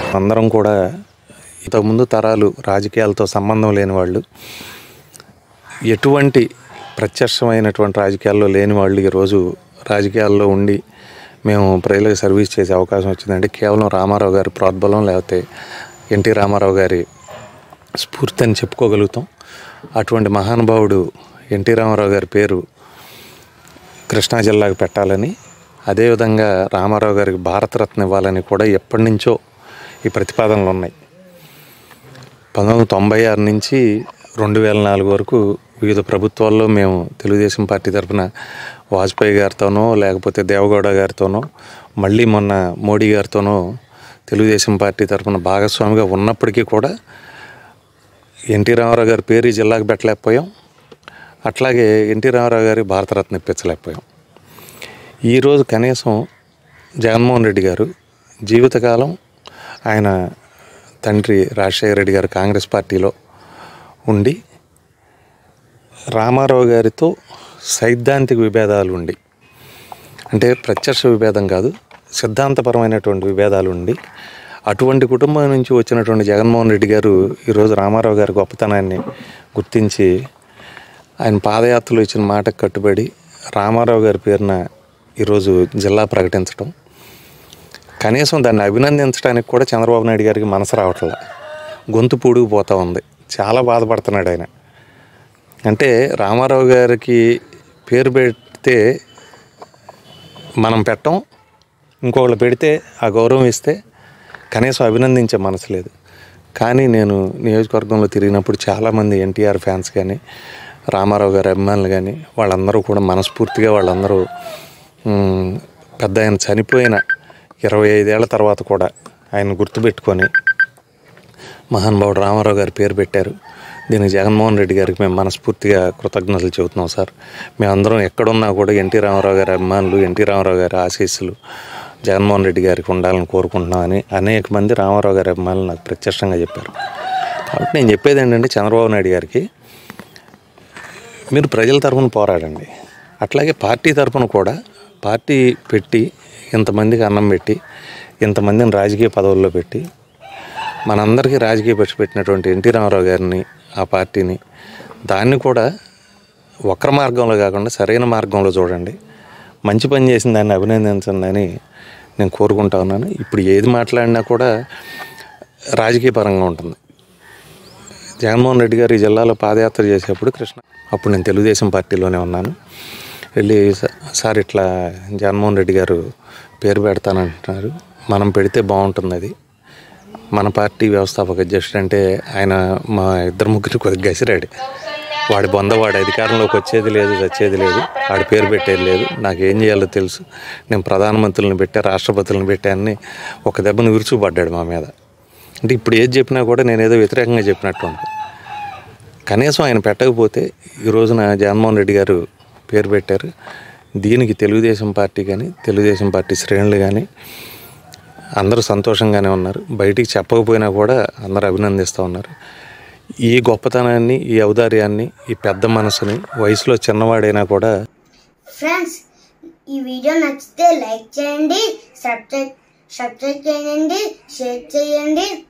అందరం కూడా ఇంతకుముందు తరాలు రాజకీయాలతో సంబంధం లేని వాళ్ళు ఎటువంటి ప్రత్యక్షమైనటువంటి రాజకీయాల్లో లేని వాళ్ళు ఈరోజు రాజకీయాల్లో ఉండి మేము ప్రజలకు సర్వీస్ చేసే అవకాశం వచ్చిందంటే కేవలం రామారావు గారి ప్రోద్బలం లేకపోతే ఎన్టీ రామారావు గారి స్ఫూర్తి అని చెప్పుకోగలుగుతాం అటువంటి మహానుభావుడు ఎన్టీ రామారావు గారి పేరు కృష్ణా జిల్లాకు పెట్టాలని అదేవిధంగా రామారావు గారికి భారతరత్న ఇవ్వాలని కూడా ఎప్పటి నుంచో ఈ ప్రతిపాదనలు ఉన్నాయి పంతొమ్మిది వందల తొంభై ఆరు నుంచి రెండు వేల నాలుగు వరకు వివిధ ప్రభుత్వాల్లో మేము తెలుగుదేశం పార్టీ తరఫున వాజ్పేయి గారితోనో లేకపోతే దేవగౌడ గారితోనో మళ్ళీ మొన్న మోడీ గారితోనో తెలుగుదేశం పార్టీ తరఫున భాగస్వామిగా ఉన్నప్పటికీ కూడా ఎన్టీ రామారావు గారి పేరు ఈ జిల్లాకు పెట్టలేకపోయాం అట్లాగే ఎన్టీ రామారావు గారి భారతరత్న ఇప్పించలేకపోయాం ఈరోజు కనీసం జగన్మోహన్ రెడ్డి గారు జీవితకాలం ఆయన తండ్రి రాజశేఖర రెడ్డి గారు కాంగ్రెస్ పార్టీలో ఉండి రామారావు గారితో సైద్ధాంతిక విభేదాలు ఉండి అంటే ప్రత్యక్ష విభేదం కాదు సిద్ధాంతపరమైనటువంటి విభేదాలు ఉండి అటువంటి కుటుంబం నుంచి వచ్చినటువంటి జగన్మోహన్ రెడ్డి గారు ఈరోజు రామారావు గారి గొప్పతనాన్ని గుర్తించి ఆయన పాదయాత్రలో ఇచ్చిన మాటకు కట్టుబడి రామారావు గారి పేరున ఈరోజు జిల్లా ప్రకటించడం కనీసం దాన్ని అభినందించడానికి కూడా చంద్రబాబు నాయుడు గారికి మనసు రావట్లే గొంతు పూడుకుపోతూ ఉంది చాలా బాధపడుతున్నాడు ఆయన అంటే రామారావు గారికి పేరు పెడితే మనం పెట్టం ఇంకొకళ్ళు పెడితే ఆ గౌరవం ఇస్తే కనీసం అభినందించే మనసు లేదు కానీ నేను నియోజకవర్గంలో తిరిగినప్పుడు చాలామంది ఎన్టీఆర్ ఫ్యాన్స్ కానీ రామారావు గారి అభిమానులు కానీ వాళ్ళందరూ కూడా మనస్ఫూర్తిగా వాళ్ళందరూ మ్, పెద్ద ఆయన చనిపోయిన ఇరవై ఐదేళ్ల తర్వాత కూడా ఆయన గుర్తుపెట్టుకొని మహానుభావుడు రామారావు గారి పేరు పెట్టారు దీనికి జగన్మోహన్ రెడ్డి గారికి మేము మనస్ఫూర్తిగా కృతజ్ఞతలు చెబుతున్నాం సార్ మేమందరం ఎక్కడున్నా కూడా ఎన్టీ రామారావు గారి అభిమానులు ఎన్టీ రామారావు గారి ఆశీస్సులు జగన్మోహన్ రెడ్డి గారికి ఉండాలని కోరుకుంటున్నామని అనేక మంది రామారావు గారి అభిమానులు నాకు ప్రత్యక్షంగా చెప్పారు కాబట్టి నేను చెప్పేది ఏంటంటే చంద్రబాబు నాయుడు గారికి మీరు ప్రజల తరఫున పోరాడండి అట్లాగే పార్టీ తరఫున కూడా పార్టీ పెట్టి ఇంతమందికి అన్నం పెట్టి ఇంతమందిని రాజకీయ పదవుల్లో పెట్టి మనందరికీ రాజకీయ పక్షి పెట్టినటువంటి ఎన్టీ రామారావు గారిని ఆ పార్టీని దాన్ని కూడా వక్ర మార్గంలో కాకుండా సరైన మార్గంలో చూడండి మంచి పని చేసిన దాన్ని అభినందించండి అని నేను కోరుకుంటా ఉన్నాను ఇప్పుడు ఏది మాట్లాడినా కూడా రాజకీయ పరంగా ఉంటుంది జగన్మోహన్ రెడ్డి గారు ఈ జిల్లాలో పాదయాత్ర చేసేప్పుడు కృష్ణ అప్పుడు నేను తెలుగుదేశం పార్టీలోనే ఉన్నాను వెళ్ళి "స- సార్ ఇట్లా జగన్మోహన్ రెడ్డి గారు పేరు పెడతానంటున్నారు మనం పెడితే బాగుంటుంది అది మన పార్టీ వ్యవస్థాపక అధ్యక్షుడు అంటే ఆయన మా ఇద్దరు ముగ్గురు కొద్దిగా గసిరాడు వాడి బొంద వాడి అధికారంలోకి వచ్చేది లేదు వచ్చేది లేదు వాడి పేరు పెట్టేది లేదు నాకు ఏం చేయాలో తెలుసు నేను ప్రధానమంత్రులను పెట్టా రాష్ట్రపతులను పెట్టానని ఒక దెబ్బను విరుచుపడ్డాడు మా మీద అంటే ఇప్పుడు ఏది చెప్పినా కూడా నేను ఏదో వ్యతిరేకంగా చెప్పినట్టు ఉంటుంది కనీసం ఆయన పెట్టకపోతే ఈ రోజున జగన్మోహన్ రెడ్డి గారు పేరు పెట్టారు దీనికి తెలుగుదేశం పార్టీ కానీ తెలుగుదేశం పార్టీ శ్రేణులు కానీ అందరూ సంతోషంగానే ఉన్నారు బయటికి చెప్పకపోయినా కూడా అందరూ అభినందిస్తూ ఉన్నారు ఈ గొప్పతనాన్ని ఈ ఔదార్యాన్ని ఈ పెద్ద మనసుని వయసులో చిన్నవాడైనా కూడా ఫ్రెండ్స్ ఈ వీడియో నచ్చితే లైక్ చేయండి సబ్స్క్రైబ్ సబ్స్క్రైబ్ చేయండి షేర్ చేయండి